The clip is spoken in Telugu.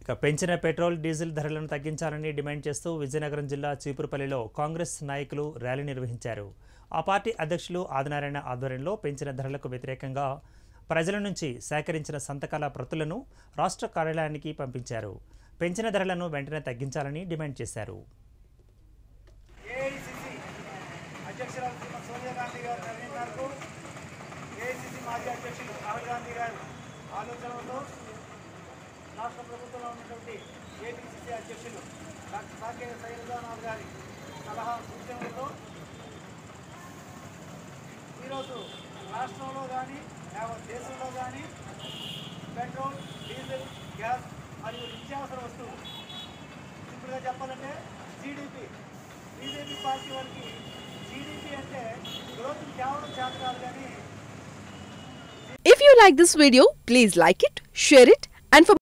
ఇక పెంచిన పెట్రోల్ డీజిల్ ధరలను తగ్గించాలని డిమాండ్ చేస్తూ విజయనగరం జిల్లా చీపురుపల్లిలో కాంగ్రెస్ నాయకులు ర్యాలీ నిర్వహించారు ఆ పార్టీ అధ్యక్షులు ఆదినారాయణ ఆధ్వర్యంలో పెంచిన ధరలకు వ్యతిరేకంగా ప్రజల నుంచి సేకరించిన సంతకాల ప్రతులను రాష్ట్ర కార్యాలయానికి పంపించారు పెంచిన ధరలను వెంటనే తగ్గించాలని డిమాండ్ చేశారు ఏఐసిసి అధ్యక్షురాలు శ్రీమతి సోనియా గాంధీ గారి నిర్ణయం మేరకు ఏఐసిసి మాజీ అధ్యక్షులు రాహుల్ గాంధీ గారి ఆలోచనలతో రాష్ట్ర ప్రభుత్వంలో ఉన్నటువంటి ఏపీసీసీ అధ్యక్షులు డాక్టర్ సాకే శైలజానాథ్ గారి సలహా సూచనలతో ఈరోజు రాష్ట్రంలో కానీ యావత్ దేశంలో కానీ పెట్రోల్ డీజిల్ గ్యాస్ మరియు నిత్యావసర వస్తువులు సింపుల్గా చెప్పాలంటే జీడిపి బీజేపీ పార్టీ వారికి జీడిపి అంటే గ్రోత్ కేవలం చేత కాదు కానీ If you like this video, please like it, share it, and for